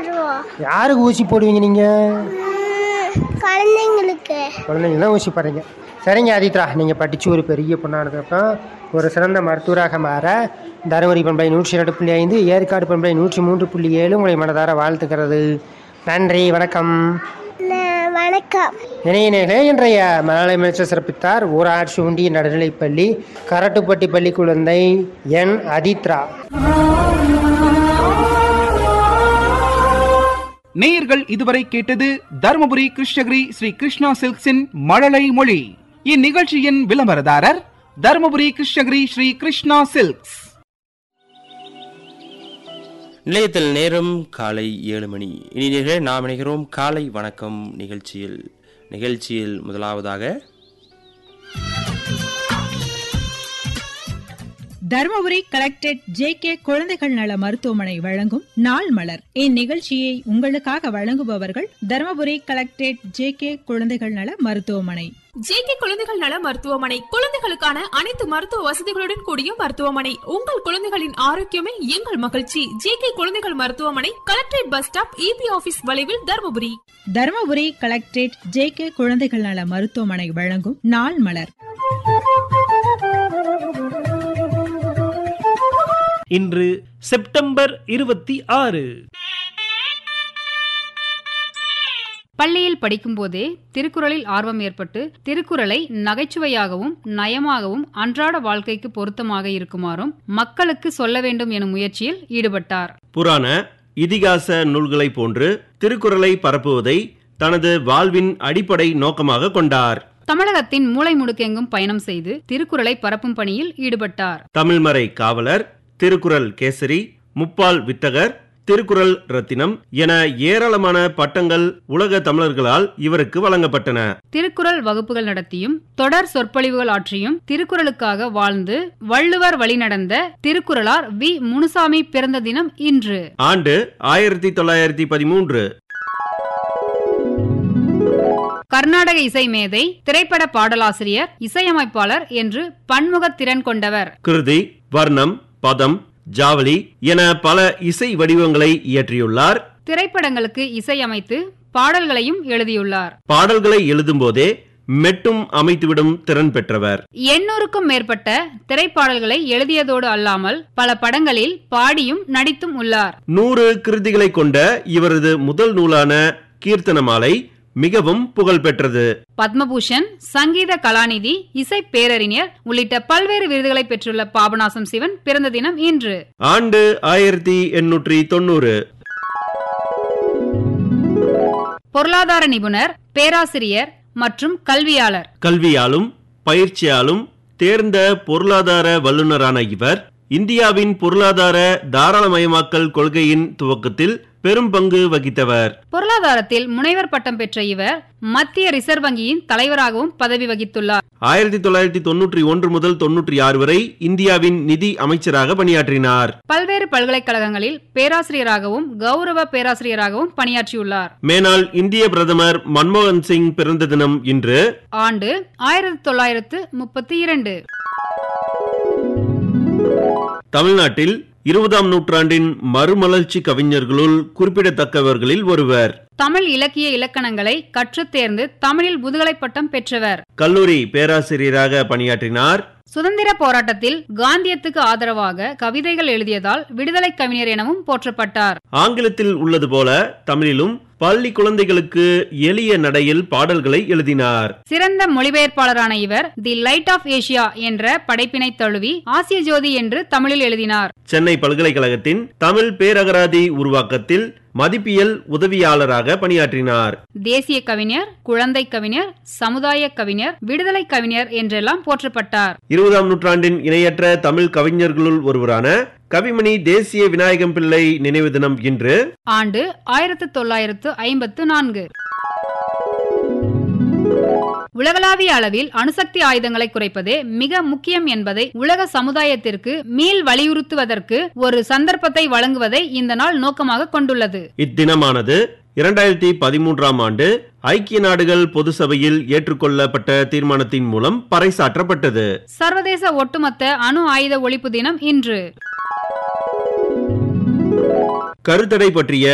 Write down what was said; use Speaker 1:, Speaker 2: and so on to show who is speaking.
Speaker 1: போடுவோம்
Speaker 2: யாருக்கு ஊசி போடுவீங்க நீங்கள்
Speaker 1: ம், குழந்தைங்களுக்கு
Speaker 2: குழந்தைங்களாம் ஊசி போடுறீங்க சரிங்க ஆதித்ரா நீங்கள் படித்து ஒரு பெரிய பொண்ணானதுக்கப்புறம் ஒரு சிறந்த மருத்துவராக மாற தருமபுரி பண்பை நூற்றி ரெண்டு புள்ளி ஐந்து ஏற்காடு பண்பை நூற்றி மூன்று புள்ளி ஏழு உங்களை மனதார வாழ்த்துக்கிறது நன்றி வணக்கம்
Speaker 1: ந- வணக்கம்
Speaker 2: இணையினர்களே இன்றைய மலயாள அமைச்சர் சிறப்பித்தார் ஊராட்சி ஒன்றிய நடுநிலைப்பள்ளி கரட்டுப்பட்டி பள்ளி குழந்தை என் அதித்ரா
Speaker 3: நேயர்கள் இதுவரை கேட்டது தருமபுரி கிருஷ்ணகிரி ஸ்ரீ கிருஷ்ணா சில்க்ஸின் மழலை மொழி இந்நிகழ்ச்சியின் விளம்பரதாரர் தருமபுரி கிருஷ்ணகிரி ஸ்ரீ கிருஷ்ணா சில்க்ஸ்
Speaker 4: நிலையத்தில் நேரம் காலை ஏழு மணி இனி நேர்களே நாம் இணைகிறோம் காலை வணக்கம் நிகழ்ச்சியில் நிகழ்ச்சியில் முதலாவதாக
Speaker 5: தருமபுரி கலெக்டரேட் ஜே கே குழந்தைகள் நல மருத்துவமனை வழங்கும் நாள் மலர் இந்நிகழ்ச்சியை உங்களுக்காக வழங்குபவர்கள் தருமபுரி கலெக்டரேட் ஜே கே குழந்தைகள் நல மருத்துவமனை
Speaker 6: ஜேகே குழந்தைகள் நல மருத்துவமனை குழந்தைகளுக்கான அனைத்து மருத்துவ வசதிகளுடன் கூடிய மருத்துவமனை உங்கள் குழந்தைகளின் ஆரோக்கியமே எங்கள் மகிழ்ச்சி ஜேகே குழந்தைகள் மருத்துவமனை collectorate bus stop EB office வளைவில் Dharmapuri
Speaker 5: Dharmapuri collectorate J K குழந்தைகள் நல மருத்துவமனை வழங்கும் நாள் மலர்
Speaker 7: இன்று செப்டம்பர் இருபத்தி ஆறு
Speaker 8: பள்ளியில் படிக்கும்போதே திருக்குறளில் ஆர்வம் ஏற்பட்டு திருக்குறளை நகைச்சுவையாகவும் நயமாகவும் அன்றாட வாழ்க்கைக்கு பொருத்தமாக இருக்குமாறும் மக்களுக்கு சொல்ல வேண்டும் எனும் முயற்சியில் ஈடுபட்டார்
Speaker 9: புராண இதிகாச நூல்களைப் போன்று திருக்குறளை பரப்புவதை தனது வாழ்வின் அடிப்படை நோக்கமாக கொண்டார்
Speaker 8: தமிழகத்தின் மூலை முடுக்கெங்கும் பயணம் செய்து திருக்குறளை பரப்பும் பணியில் ஈடுபட்டார்
Speaker 9: தமிழ்மறை காவலர் திருக்குறள் கேசரி முப்பால் வித்தகர் திருக்குறள் ரத்தினம் என ஏராளமான பட்டங்கள் உலக தமிழர்களால் இவருக்கு வழங்கப்பட்டன
Speaker 8: திருக்குறள் வகுப்புகள் நடத்தியும் தொடர் சொற்பொழிவுகள் ஆற்றியும் திருக்குறளுக்காக வாழ்ந்து வள்ளுவர் வழிநடந்த திருக்குறளார் வி முனுசாமி பிறந்த தினம் இன்று
Speaker 9: ஆண்டு ஆயிரத்தி தொள்ளாயிரத்தி பதிமூன்று
Speaker 8: கர்நாடக இசை மேதை திரைப்பட பாடலாசிரியர் இசையமைப்பாளர் என்று பன்முகத் திறன் கொண்டவர்
Speaker 9: கிருதி வர்ணம் பதம் ஜாவளி என பல இசை வடிவங்களை இயற்றியுள்ளார்
Speaker 8: திரைப்படங்களுக்கு இசையமைத்து பாடல்களையும் எழுதியுள்ளார்
Speaker 9: பாடல்களை எழுதும்போதே மெட்டும் அமைத்துவிடும் திறன் பெற்றவர்
Speaker 8: எண்ணூறுக்கும் மேற்பட்ட திரைப்பாடல்களை எழுதியதோடு அல்லாமல் பல படங்களில் பாடியும் நடித்தும் உள்ளார்
Speaker 9: நூறு கிருதிகளை கொண்ட இவரது முதல் நூலான கீர்த்தனமாலை மிகவும் புகழ் பெற்றது
Speaker 8: பத்மபூஷன் சங்கீத கலாநிதி இசை பேரறிஞர் உள்ளிட்ட பல்வேறு விருதுகளை பெற்றுள்ள பாபநாசம் சிவன் பிறந்த தினம் இன்று
Speaker 9: ஆண்டு ஆயிரத்தி எண்ணூற்றி தொண்ணூறு
Speaker 8: பொருளாதார நிபுணர் பேராசிரியர் மற்றும் கல்வியாளர்
Speaker 9: கல்வியாலும் பயிற்சியாலும் தேர்ந்த பொருளாதார வல்லுநரான இவர் இந்தியாவின் பொருளாதார தாராளமயமாக்கல் கொள்கையின் துவக்கத்தில் பெரும் பங்கு வகித்தவர்
Speaker 8: பொருளாதாரத்தில் முனைவர் பட்டம் பெற்ற இவர் மத்திய ரிசர்வ் வங்கியின் தலைவராகவும் பதவி வகித்துள்ளார்
Speaker 9: ஆயிரத்தி தொள்ளாயிரத்தி தொன்னூற்றி ஒன்று முதல் தொன்னூற்றி ஆறு வரை இந்தியாவின் நிதி அமைச்சராக பணியாற்றினார்
Speaker 8: பல்வேறு பல்கலைக்கழகங்களில் பேராசிரியராகவும் கௌரவ பேராசிரியராகவும் பணியாற்றியுள்ளார்
Speaker 9: மேனால் இந்திய பிரதமர் மன்மோகன் சிங் பிறந்த தினம் இன்று
Speaker 8: ஆண்டு ஆயிரத்தி தொள்ளாயிரத்து முப்பத்தி இரண்டு
Speaker 9: தமிழ்நாட்டில் இருபதாம் நூற்றாண்டின் மறுமலர்ச்சி கவிஞர்களுள் குறிப்பிடத்தக்கவர்களில் ஒருவர்
Speaker 8: தமிழ் இலக்கிய இலக்கணங்களை கற்றுத் தேர்ந்து தமிழில் முதுகலை பட்டம் பெற்றவர்
Speaker 9: கல்லூரி பேராசிரியராக பணியாற்றினார்
Speaker 8: சுதந்திர போராட்டத்தில் காந்தியத்துக்கு ஆதரவாக கவிதைகள் எழுதியதால் விடுதலை கவிஞர் எனவும் போற்றப்பட்டார்
Speaker 9: ஆங்கிலத்தில் உள்ளது போல தமிழிலும் பள்ளி குழந்தைகளுக்கு எளிய நடையில் பாடல்களை எழுதினார்
Speaker 8: சிறந்த மொழிபெயர்ப்பாளரான இவர் தி லைட் ஆஃப் ஏசியா என்ற படைப்பினை தழுவி ஆசிய ஜோதி என்று தமிழில் எழுதினார்
Speaker 9: சென்னை பல்கலைக்கழகத்தின் தமிழ் பேரகராதி உருவாக்கத்தில் மதிப்பியல் உதவியாளராக பணியாற்றினார்
Speaker 8: தேசிய கவிஞர் குழந்தை கவிஞர் சமுதாய கவிஞர் விடுதலை கவிஞர் என்றெல்லாம் போற்றப்பட்டார்
Speaker 9: இருபதாம் நூற்றாண்டின் இணையற்ற தமிழ் கவிஞர்களுள் ஒருவரான கவிமணி தேசிய விநாயகம் பிள்ளை நினைவு தினம் இன்று
Speaker 8: ஆண்டு ஆயிரத்து தொள்ளாயிரத்து ஐம்பத்து நான்கு உலகளாவிய அளவில் அணுசக்தி ஆயுதங்களை குறைப்பதே மிக முக்கியம் என்பதை உலக சமுதாயத்திற்கு மீள் வலியுறுத்துவதற்கு ஒரு சந்தர்ப்பத்தை வழங்குவதை இந்த நாள் நோக்கமாக கொண்டுள்ளது
Speaker 9: இத்தினமானது இரண்டாயிரத்தி பதிமூன்றாம் ஆண்டு ஐக்கிய நாடுகள் பொது சபையில் ஏற்றுக்கொள்ளப்பட்ட தீர்மானத்தின் மூலம் பறைசாற்றப்பட்டது
Speaker 8: சர்வதேச ஒட்டுமொத்த அணு ஆயுத ஒழிப்பு தினம் இன்று
Speaker 9: கருத்தடை பற்றிய